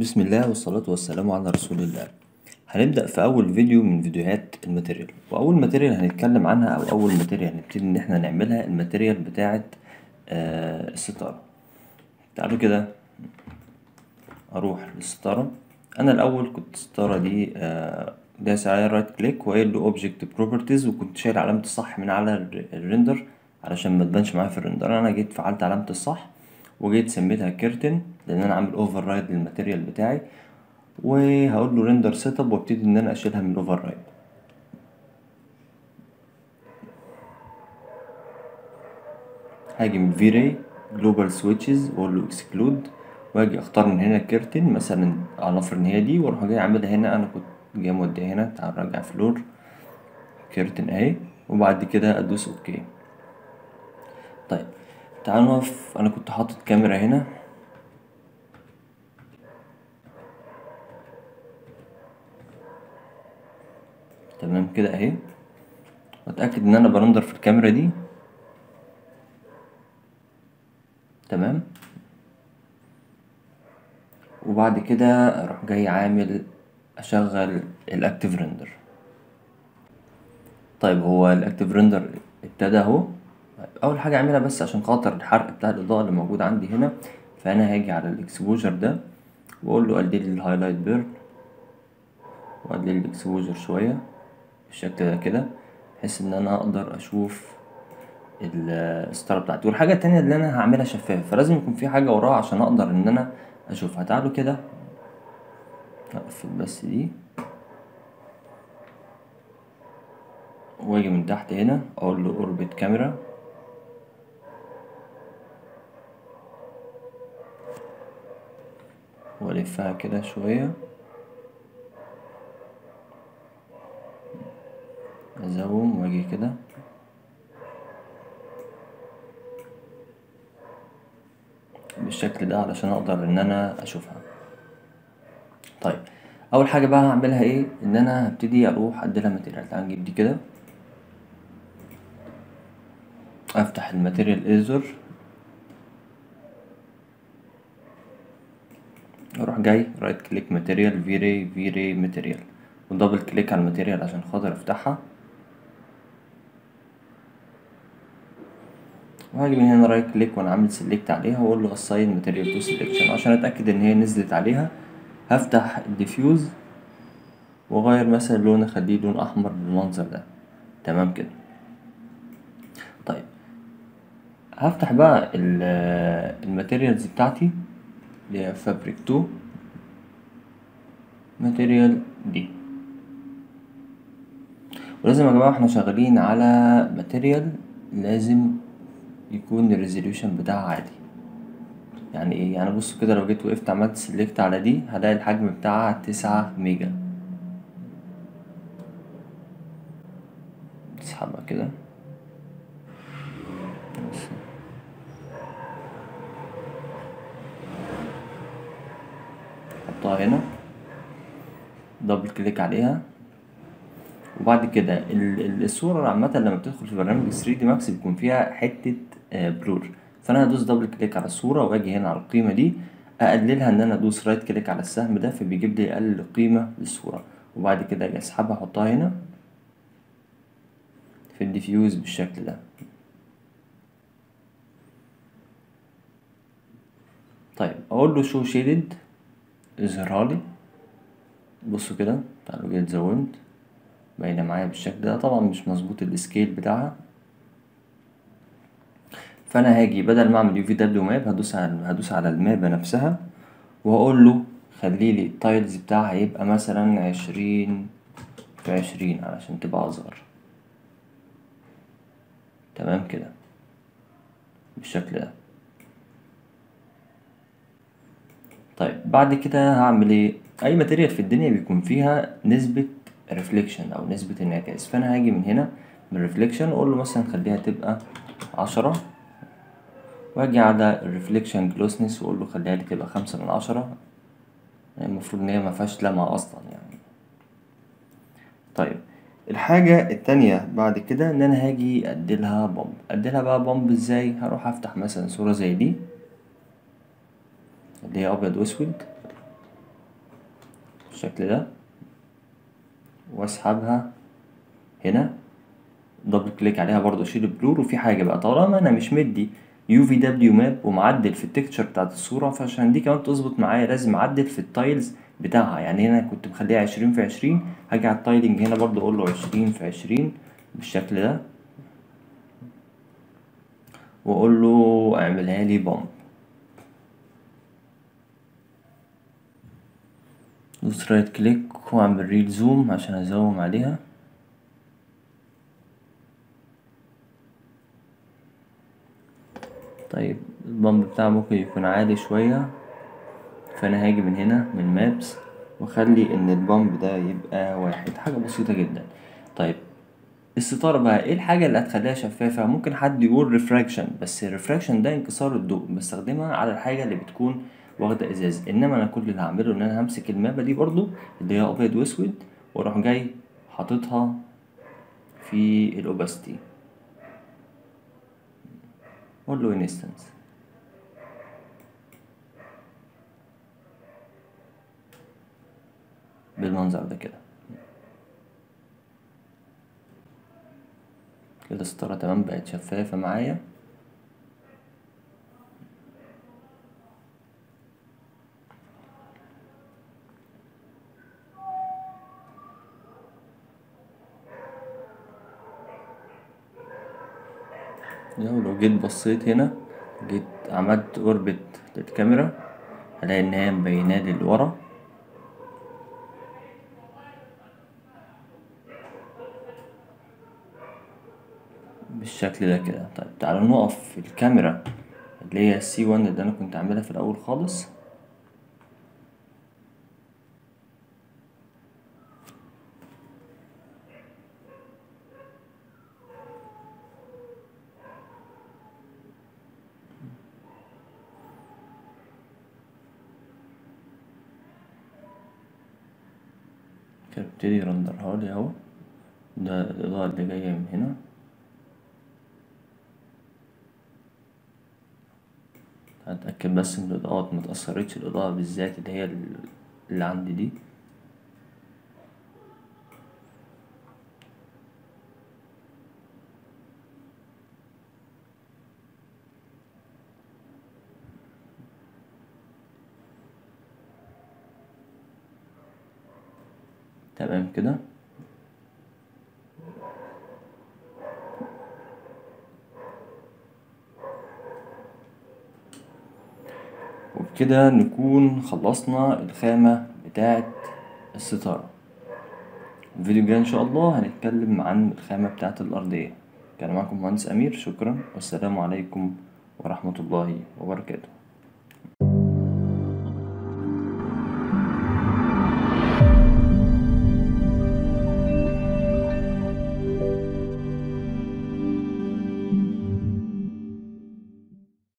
بسم الله والصلاة والسلام على رسول الله هنبدأ في أول فيديو من فيديوهات الماتيريال وأول ماتيريال هنتكلم عنها أو أول ماتيريال هنبتدي إن احنا نعملها الماتيريال بتاعة آه الستارة تعالوا كده أروح للستارة أنا الأول كنت الستارة دي آه دايس عليها رايت كليك وقايل له اوبجكت بروبرتيز وكنت شايل علامة الصح من على الر- الريندر علشان ما تبانش معايا في الريندر أنا جيت فعلت علامة الصح وجيت سميتها كيرتن لأن أنا عامل اوفر رايد للماتيريال بتاعي وهقول له ريندر سيت اب وابتدي ان انا اشيلها من الاوفر رايد هاجي من في راي جلوبال سويتشز واقول له اكسكلود واجي اختار من هنا كيرتن مثلا هنفرض ان هي دي واروح جاي عاملها هنا انا كنت جاي موديها هنا تعال نرجع فلور كيرتن اهي وبعد كده ادوس اوكي طيب تعال نقف انا كنت حاطط كاميرا هنا تمام كده اهي واتاكد ان انا برندر في الكاميرا دي تمام وبعد كده اروح جاي عامل اشغل الاكتيف ريندر طيب هو الاكتيف ريندر ابتدى اهو اول حاجه اعملها بس عشان خاطر الحرق بتاع الاضاءه اللي موجود عندي هنا فانا هاجي على الاكسبوجر ده واقول له قلل لي الهايلايت بيرن وقلل لي الاكسبوجر شويه بالشكل ده كده بحيث ان انا اقدر اشوف الستاره بتاعتي والحاجه التانية اللي انا هعملها شفاف فلازم يكون في حاجه وراها عشان اقدر ان انا اشوفها تعالوا كده اقفل بس دي واجي من تحت هنا اقول له اوربت كاميرا والفها كده شويه ازوم واجي كده بالشكل ده علشان اقدر ان انا اشوفها طيب اول حاجه بقى هعملها ايه ان انا هبتدي اروح اديلها ماتيريال تعال نجيب دي كده افتح الماتيريال ايزر اروح جاي رايت كليك ماتيريال في راي في راي ماتيريال ودبل كليك على الماتيريال عشان خاطر افتحها وهاجي من هنا رايت كليك وانا عامل سيلكت عليها واقول له اساين ماتيريال تو سيلكشن عشان اتاكد ان هي نزلت عليها هفتح الديفيوز واغير مثلا اللون اخليه لون احمر بالمنظر ده تمام كده طيب هفتح بقى الماتيريالز بتاعتي اللي هي فابريك 2 ماتيريال دي ولازم يا جماعه احنا شغالين على ماتيريال لازم يكون الريزوليوشن بتاعها عالي يعني ايه يعني بصوا كده لو جيت وقفت عملت سيلكت على دي هلاقي الحجم بتاعها تسعة ميجا اسحبها كده حطها هنا دبل كليك عليها وبعد كده ال- ال- الصورة عامة لما بتدخل في برنامج 3 دي ماكس بيكون فيها حتة بلور فأنا هدوس دبل كليك على الصورة وأجي هنا على القيمة دي أقللها إن أنا أدوس رايت كليك على السهم ده فبيجيب لي أقل قيمة للصورة وبعد كده أجي أسحبها أحطها هنا في الديفيوز بالشكل ده طيب أقول له شو شيدد اظهرها لي بصوا كده تعالوا جيت زومت باينة معايا بالشكل ده طبعا مش مظبوط السكيل بتاعها فانا هاجي بدل ما اعمل يو في دبليو ماب هدوس على هدوس على المابة نفسها وهقول له خلي لي التايلز بتاعها يبقى مثلا عشرين في عشرين علشان تبقى اصغر تمام كده بالشكل ده طيب بعد كده هعمل ايه اي ماتيريال في الدنيا بيكون فيها نسبة ريفليكشن او نسبة انعكاس فانا هاجي من هنا من ريفليكشن اقول له مثلا خليها تبقى عشرة واجي على الريفليكشن كلوسنس واقول له خليها لي تبقى خمسة من عشرة يعني المفروض ان هي مفيهاش لمعة اصلا يعني طيب الحاجة التانية بعد كده ان انا هاجي اديلها بامب اديلها بقى بامب ازاي هروح افتح مثلا صورة زي دي اللي هي ابيض واسود بالشكل ده واسحبها هنا دبل كليك عليها برضه اشيل البلور وفي حاجة بقى طالما انا مش مدي يو في دبليو ماب ومعدل في التكتشر بتاعت الصورة فعشان دي كمان تظبط معايا لازم اعدل في التايلز بتاعها يعني هنا كنت مخليها عشرين في عشرين هاجي على التايلنج هنا برضه اقول له عشرين في عشرين بالشكل ده واقول له اعملها لي بامب دوس رايت كليك واعمل ريد زوم عشان ازوم عليها طيب البامب بتاعه ممكن يكون عالي شوية فانا هاجي من هنا من مابس واخلي ان البامب ده يبقى واحد حاجة بسيطة جدا طيب الستارة بقى ايه الحاجة اللي هتخليها شفافة ممكن حد يقول ريفراكشن بس الريفراكشن ده انكسار الضوء بستخدمها على الحاجة اللي بتكون واخدة ازاز انما انا كل اللي هعمله ان انا همسك المابة دي برضو اللي هي ابيض واسود واروح جاي حاططها في الاوباستي اقول له انستنس بالمنظر ده كده كده الستارة تمام بقت شفافة معايا لو لو جيت بصيت هنا جيت عملت اوربت للكاميرا هلاقي ان هي مبينالي لورا بالشكل ده كده طيب تعالوا نقف في الكاميرا اللي هي السي 1 اللي انا كنت عاملها في الاول خالص كده ابتدي يرندرها لي اهو ده الإضاءة اللي جاية من هنا هتأكد بس إن الإضاءات متأثرتش الإضاءة بالذات اللي هي اللي عندي دي تمام كده وبكده نكون خلصنا الخامة بتاعة الستارة الفيديو الجاي إن شاء الله هنتكلم عن الخامة بتاعة الأرضية كان معكم مهندس أمير شكرا والسلام عليكم ورحمة الله وبركاته